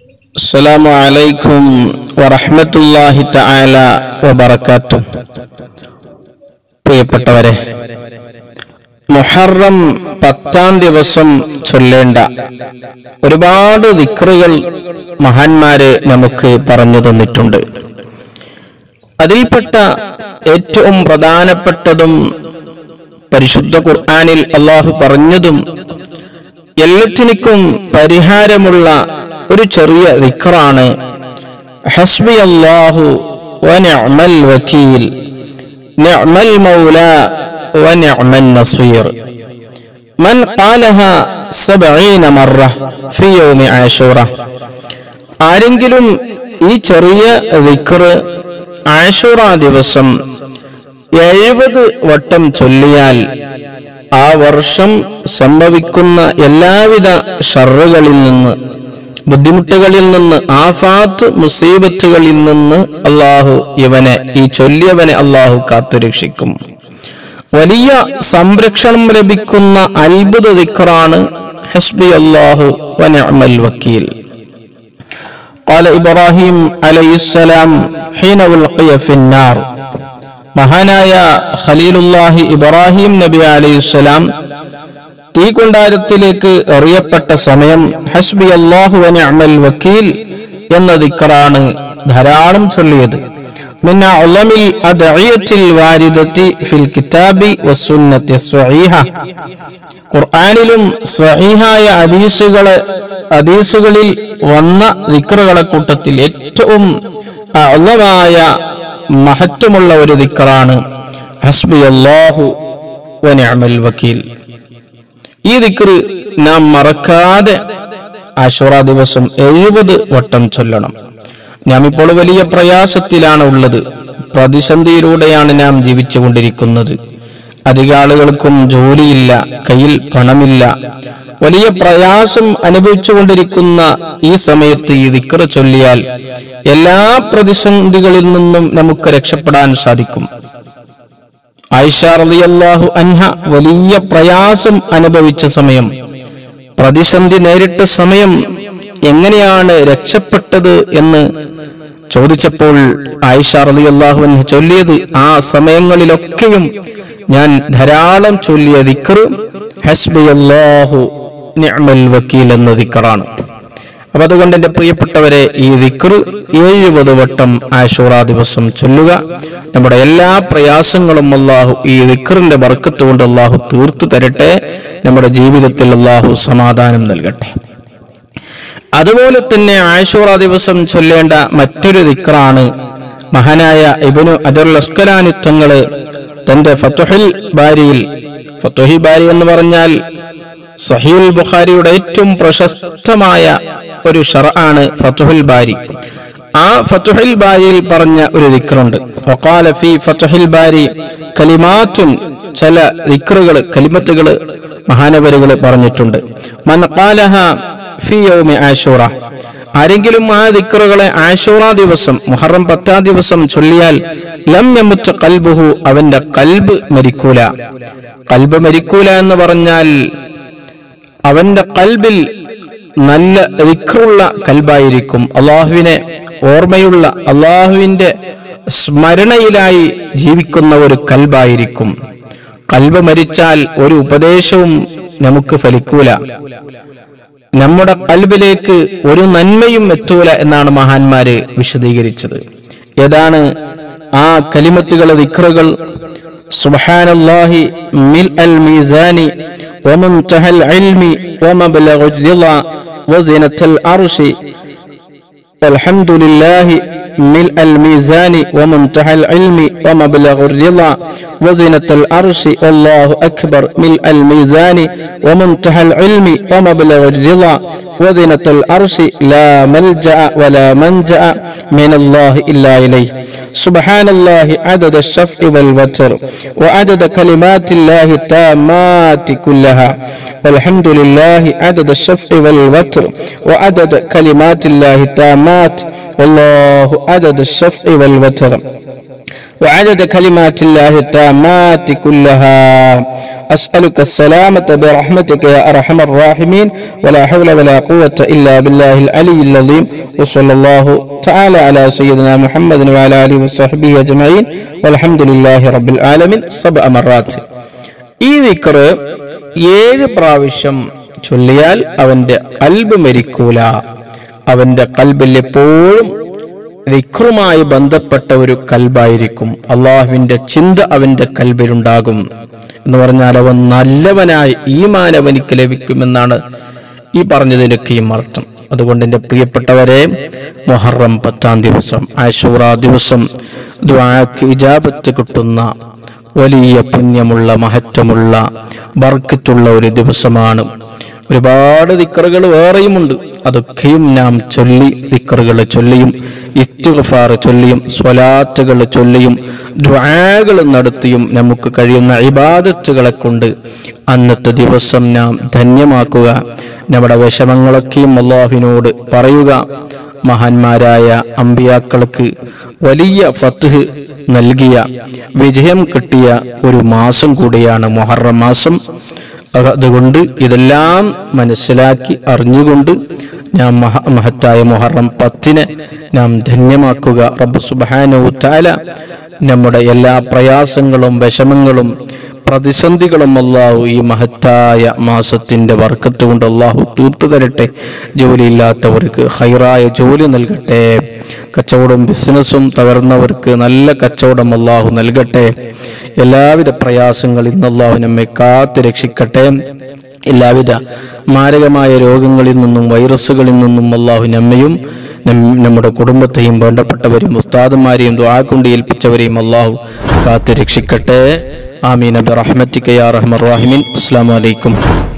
السلام عليكم ورحمة الله تعالى وبركاته പ്രിയപ്പെട്ടവരെ മുഹറം പത്താം ദിവസം ചൊല്ലേണ്ട ഒരുപാട് ദിക്റുകൾ മഹാന്മാര് നമുക്ക് പറഞ്ഞു തന്നിട്ടുണ്ട് അതിൽപ്പെട്ട ഏറ്റവും പ്രധാനപ്പെട്ടതും പരിശുദ്ധ ഖുർആനിൽ അള്ളാഹു പറഞ്ഞതും എല്ലാത്തിനും പരിഹാരമുള്ള ഒരു ചെറിയ ദിക്റാണ് ഹസ്ബി അല്ലാഹു വനിഅമൽ വക്കീൽ നിഅമൽ മൗല വനിഅമൽ നസീർ من قالها سبعين مرة في يوم عاشوراء ആരെങ്കിലും ഈ ചെറിയ വിക്ർ ആഷുറ ദിവസം എഴുപത് വട്ടം ചൊല്ലിയാൽ ആ വർഷം സംഭവിക്കുന്ന എല്ലാവിധ ഷറുകളിൽ നിന്ന് ബുദ്ധിമുട്ടുകളിൽ നിന്ന് ആഫാത്ത് മുസീബത്തുകളിൽ നിന്ന് അള്ളാഹു ഇവനെ ഈ ചൊല്ലിയവനെ അള്ളാഹു കാത്തുരക്ഷിക്കും വലിയ സംരക്ഷണം ലഭിക്കുന്ന അത്ഭുത ദിക്റാണ് ഹസ്ബി അള്ളാഹു വനഅമൽ വക്കീൽ قال إبراهيم عليه السلام حين ألقي في النار മഹാനായ ഖലീലുല്ലാഹി ഇബ്രാഹിം നബി അലൈഹിസ്സലാം തീകുണ്ടാരത്തിലേക്ക് എറിയപ്പെട്ട സമയം ഹസ്ബി അള്ളാഹു അമൽ വക്കീൽ എന്ന ദിക്കറാണ് ധാരാളം ചൊല്ലിയത് من أعظم الأدعية الواردة في الكتاب والسنة الصحيحة ഖുർആാനിലും സ്വഹീഹായ അദീസുകളെ അദീസുകളിൽ വന്ന ദിക്റുകളെ കൂട്ടത്തിൽ ഏറ്റവും അള്ളമായ മഹത്വമുള്ള ഒരു ദിക്റാണ് ഹസ്ബി അള്ളാഹു വനിഅമൽ വക്കീൽ ഈ ദിക്റ് നാം മറക്കാതെ ആഷുറ ദിവസം എഴുപത് വട്ടം ചൊല്ലണം നാം ഇപ്പോൾ വലിയ പ്രയാസത്തിലാണ് ഉള്ളത് പ്രതിസന്ധിയിലൂടെയാണ് നാം ജീവിച്ചുകൊണ്ടിരിക്കുന്നത് അധിക ആളുകൾക്കും ജോലിയില്ല കയ്യിൽ പണമില്ല വലിയ പ്രയാസം അനുഭവിച്ചുകൊണ്ടിരിക്കുന്ന ഈ സമയത്ത് ഈ ദിക്റ് ചൊല്ലിയാൽ എല്ലാ പ്രതിസന്ധികളിൽ നിന്നും നമുക്ക് രക്ഷപ്പെടാൻ സാധിക്കും ആയിഷ റളിയല്ലാഹു അൻഹ വലിയ പ്രയാസം അനുഭവിച്ച സമയം പ്രതിസന്ധി നേരിട്ട സമയം എങ്ങനെയാണ് രക്ഷപ്പെട്ടത് എന്ന് ചോദിച്ചപ്പോൾ ആയിഷ റളിയല്ലാഹു അൻഹ ചൊല്ലിയത് ആ സമയങ്ങളിലൊക്കെയും ഞാൻ ധാരാളം ചൊല്ലിയ ദിക്ർ ഹസ്ബി അല്ലാഹു നിഅമൽ വക്കീൽ എന്ന ദിക്റാണ് അപ്പൊ അതുകൊണ്ട് എന്റെ പ്രിയപ്പെട്ടവരെ ഈ ദിക്ർ എഴുപത് വട്ടം ആഷൂറ ദിവസം ചൊല്ലുക നമ്മുടെ എല്ലാ പ്രയാസങ്ങളും അള്ളാഹു ഈ ദിക്റിന്റെ ബർക്കത്ത് കൊണ്ട് അള്ളാഹു തീർത്തു തരട്ടെ നമ്മുടെ ജീവിതത്തിൽ അള്ളാഹു സമാധാനം നൽകട്ടെ അതുപോലെ തന്നെ ആഷൂറ ദിവസം ചൊല്ലേണ്ട മറ്റൊരു ദിക്റാണ് മഹാനായ ഇബനു അദുൽ അസ്കലാനിത്വങ്ങള് തന്റെ ഫത്തുഹിൽ ബാരിയിൽ ഫത്തുഹിൽ ബാരി എന്ന് പറഞ്ഞാൽ സഹീൽ ബുഖാരിയുടെ ഏറ്റവും പ്രശസ്തമായ ഒരു ഷറാണ് ഫത്തുഹുൽ ബാരി ആ ഫത്തുഹുൽ ബാരിയിൽ പറഞ്ഞ ഒരു ദിക്റുണ്ട് വഖാല ഫി ഫത്തുഹുൽ ബാരി കലിമാത്തുൻ ചില ദിക്റുകൾ കലിമത്തുകൾ മഹാനവരുകൾ പറഞ്ഞിട്ടുണ്ട് മൻ ഖാലഹ ഫി യൗമി ആശൂറ ആരെങ്കിലും ആ ദിക്റുകളെ ആശൂറ ദിവസം മുഹറം പത്താം ദിവസം ചൊല്ലിയാൽ ലം യമുത്ത് കൽബുഹു അവന്റെ കൽബ് മരിക്കൂല കൽബ് മരിക്കൂല എന്ന് പറഞ്ഞാൽ അവന്റെ കൽബിൽ നല്ല റിഖറുള്ള കൽബായിരിക്കും അള്ളാഹുവിനെ ഓർമ്മയുള്ള അള്ളാഹുവിന്റെ സ്മരണയിലായി ജീവിക്കുന്ന ഒരു കൽബായിരിക്കും കൽബ് മരിച്ചാൽ ഒരു ഉപദേശവും നമുക്ക് ഫലിക്കൂല നമ്മുടെ കൽബിലേക്ക് ഒരു നന്മയും എത്തൂല എന്നാണ് മഹാന്മാര് വിശദീകരിച്ചത് ഏതാണ് ആ കലിമത്തുകൾ ദിക്റുകൾ സുബ്ഹാനല്ലാഹി മിൽ അൽ മീസാനി ومنتهى العلم ومبلغ الرضا وزنة العرش والحمد لله ملء الميزان ومنتهى العلم ومبلغ الرضا وزنة العرش والله أكبر ملء الميزان ومنتهى العلم ومبلغ الرضا وزنة العرش لا ملجأ ولا منجأ من الله إلا إليه سبحان الله عدد الشفع والوتر وعدد كلمات الله التامات كلها والحمد لله عدد الشفع والوتر وعدد كلمات الله التامات والله عدد الشفع والوتر وعدد كلمات الله التامات كلها أسألك السلامة برحمتك يا أرحم الراحمين ولا حول ولا قوة إلا بالله العلي العظيم وصلى الله تعالى على سيدنا محمد وعلى آله وصحبه أجمعين والحمد لله رب العالمين سبع مرات ഈ ദിക്റ് ഏഴ് പ്രാവശ്യം ചൊല്ലിയാൽ അവന്റെ കൽബ് മരിക്കൂല അവന്റെ കൽബിൽ എപ്പോഴും ദിക്റുമായി ബന്ധപ്പെട്ട ഒരു കൽബായിരിക്കും അള്ളാഹുവിന്റെ ചിന്ത അവന്റെ കൽബിലുണ്ടാകും എന്ന് പറഞ്ഞാൽ അവൻ നല്ലവനായി ഈമാൻ അവനിക്ക് ലഭിക്കുമെന്നാണ് ഈ പറഞ്ഞതിനൊക്കെയും അർത്ഥം അതുകൊണ്ട് എൻ്റെ പ്രിയപ്പെട്ടവരെ മൊഹറം പത്താം ദിവസം ആശൂറ ദിവസം ദ്വാക്ക് ഇജാബത്ത് കിട്ടുന്ന വലിയ പുണ്യമുള്ള മഹത്വമുള്ള ബർക്കത്തുള്ള ഒരു ദിവസമാണ് ഒരുപാട് ദിക്കറുകൾ വേറെയുമുണ്ട് അതൊക്കെയും നാം ചൊല്ലി ദിക്കറുകൾ ചൊല്ലിയും ഇസ്തിഗ്ഫാർ ചൊല്ലിയും സ്വലാറ്റുകൾ ചൊല്ലിയും ദ്വാകൾ നടത്തിയും നമുക്ക് കഴിയുന്ന ഇബാദത്തുകളെ കൊണ്ട് അന്നത്തെ ദിവസം നാം ധന്യമാക്കുക നമ്മുടെ വിഷമങ്ങളൊക്കെയും അള്ളാഹുവിനോട് പറയുക മഹാന്മാരായ അമ്പിയാക്കൾക്ക് വലിയ ഫത്ഹ് നൽകിയ വിജയം കിട്ടിയ ഒരു മാസം കൂടിയാണ് മൊഹറം മാസം അതുകൊണ്ട് ഇതെല്ലാം മനസ്സിലാക്കി അറിഞ്ഞുകൊണ്ട് നാം മഹ മഹത്തായ മൊഹറം പത്തിന് നാം ധന്യമാക്കുക റബ്ബ് സുബാനു താല നമ്മുടെ എല്ലാ പ്രയാസങ്ങളും വിഷമങ്ങളും പ്രതിസന്ധികളും അള്ളാഹു ഈ മഹത്തായ മാസത്തിന്റെ വർക്കത്ത് കൊണ്ട് അള്ളാഹു തീർത്തു തരട്ടെ ജോലിയില്ലാത്തവർക്ക് ഹൈറായ ജോലി നൽകട്ടെ കച്ചവടം ബിസിനസ്സും തകർന്നവർക്ക് നല്ല കച്ചവടം അള്ളാഹു നൽകട്ടെ എല്ലാവിധ പ്രയാസങ്ങളിൽ നിന്ന് അള്ളാഹു നമ്മെ കാത്തു രക്ഷിക്കട്ടെ എല്ലാവിധ മാരകമായ രോഗങ്ങളിൽ നിന്നും വൈറസുകളിൽ നിന്നും അള്ളാഹു നമ്മയും നം- നമ്മുടെ കുടുംബത്തെയും വേണ്ടപ്പെട്ടവരെയും ഉസ്താദന്മാരെയും ദ്വാ കൊണ്ട് ഏൽപ്പിച്ചവരെയും അള്ളാഹു കാത്തു രക്ഷിക്കട്ടെ ആമീൻ അബി റഹ്മത്തിക്കയാ റഹ്മർ റാഹിമീൻ അസ്സാം വലൈക്കും